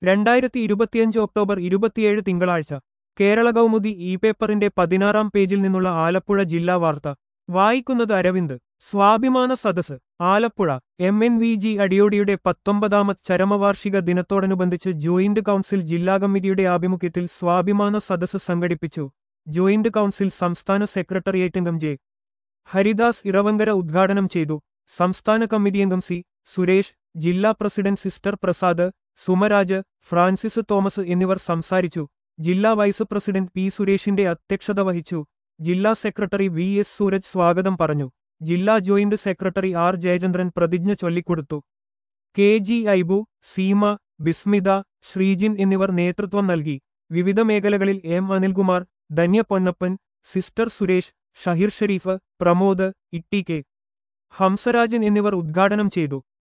രണ്ടായിരത്തി ഇരുപത്തിയഞ്ച് ഒക്ടോബർ ഇരുപത്തിയേഴ് തിങ്കളാഴ്ച കേരള കൗമുദി ഇ പേപ്പറിന്റെ പതിനാറാം പേജിൽ നിന്നുള്ള ആലപ്പുഴ ജില്ലാ വാർത്ത വായിക്കുന്നത് അരവിന്ദ് സ്വാഭിമാന സദസ് Alappuzha M N V G അടിയോടിയുടെ പത്തൊമ്പതാമത് ചരമവാർഷിക ദിനത്തോടനുബന്ധിച്ച് ജോയിന്റ് കൗൺസിൽ ജില്ലാ കമ്മിറ്റിയുടെ ആഭിമുഖ്യത്തിൽ സ്വാഭിമാന സദസ് സംഘടിപ്പിച്ചു ജോയിന്റ് കൗൺസിൽ സംസ്ഥാന സെക്രട്ടേറിയറ്റ് അംഗം ജെ ഹരിദാസ് ഇറവങ്കര ഉദ്ഘാടനം ചെയ്തു സംസ്ഥാന കമ്മിറ്റി അംഗം സി സുരേഷ് ജില്ലാ president sister Prasad Sumaraj Francis Thomas എന്നിവർ സംസാരിച്ചു ജില്ലാ വൈസ് പ്രസിഡന്റ് പി സുരേഷിന്റെ അധ്യക്ഷത വഹിച്ചു ജില്ലാ സെക്രട്ടറി വി എസ് സൂരജ് സ്വാഗതം പറഞ്ഞു ജില്ലാ ജോയിന്റ് സെക്രട്ടറി ആർ ജയചന്ദ്രൻ പ്രതിജ്ഞ ചൊല്ലിക്കൊടുത്തു കെ ജി ഐബു സീമ ബിസ്മിത ശ്രീജിൻ എന്നിവർ നേതൃത്വം നൽകി വിവിധ മേഖലകളിൽ M Anilkumar Dhanya Ponnappan sister Suresh Shaheer Shareef Pramod Itty K Hamsarajan എന്നിവർ ഉദ്ഘാടനം ചെയ്തു